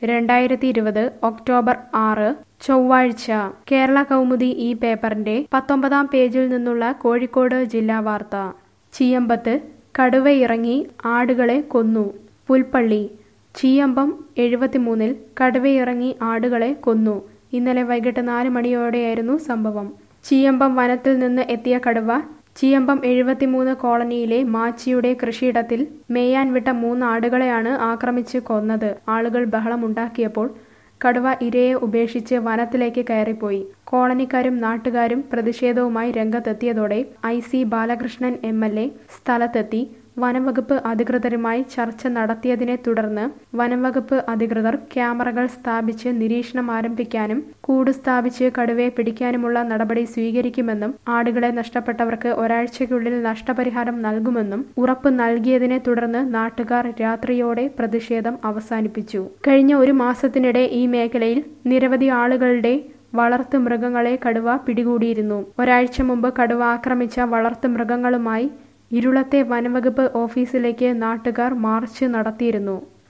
രണ്ടായിരത്തി ഇരുപത് ഒക്ടോബർ ആറ് ചൊവ്വാഴ്ച കേരള കൗമുദി ഈ പേപ്പറിന്റെ പത്തൊമ്പതാം പേജിൽ നിന്നുള്ള കോഴിക്കോട് ജില്ലാ വാർത്ത ചീയമ്പത്ത് കടുവയിറങ്ങി ആടുകളെ കൊന്നു പുൽപ്പള്ളി ചീയമ്പം എഴുപത്തിമൂന്നിൽ കടുവയിറങ്ങി ആടുകളെ കൊന്നു ഇന്നലെ വൈകിട്ട് നാല് മണിയോടെയായിരുന്നു സംഭവം ചീയമ്പം വനത്തിൽ നിന്ന് എത്തിയ കടുവ ചീയമ്പം എഴുപത്തിമൂന്ന് കോളനിയിലെ മാച്ചിയുടെ കൃഷിയിടത്തിൽ മേയാൻ വിട്ട മൂന്ന് ആടുകളെയാണ് ആക്രമിച്ച് കൊന്നത് ആളുകൾ ബഹളമുണ്ടാക്കിയപ്പോൾ കടുവ ഇരയെ ഉപേക്ഷിച്ച് വനത്തിലേക്ക് കയറിപ്പോയി കോളനിക്കാരും നാട്ടുകാരും പ്രതിഷേധവുമായി രംഗത്തെത്തിയതോടെ I C Balakrishnan M L A സ്ഥലത്തെത്തി വനംവകുപ്പ് അധികൃതരുമായി ചർച്ച നടത്തിയതിനെ തുടർന്ന് വനംവകുപ്പ് അധികൃതർ ക്യാമറകൾ സ്ഥാപിച്ച് നിരീക്ഷണം ആരംഭിക്കാനും കൂട് സ്ഥാപിച്ച് കടുവയെ പിടിക്കാനുമുള്ള നടപടി സ്വീകരിക്കുമെന്നും ആടുകളെ നഷ്ടപ്പെട്ടവർക്ക് ഒരാഴ്ചയ്ക്കുള്ളിൽ നഷ്ടപരിഹാരം നൽകുമെന്നും ഉറപ്പ് നൽകിയതിനെ തുടർന്ന് നാട്ടുകാർ രാത്രിയോടെ പ്രതിഷേധം അവസാനിപ്പിച്ചു കഴിഞ്ഞ ഒരു മാസത്തിനിടെ ഈ മേഖലയിൽ നിരവധി ആളുകളുടെ വളർത്തു മൃഗങ്ങളെ കടുവ പിടികൂടിയിരുന്നു ഒരാഴ്ച മുമ്പ് കടുവ ആക്രമിച്ച വളർത്തു മൃഗങ്ങളുമായി ഇരുളത്തെ വനംവകുപ്പ് ഓഫീസിലേക്ക് നാട്ടുകാർ മാർച്ച് നടത്തിയിരുന്നു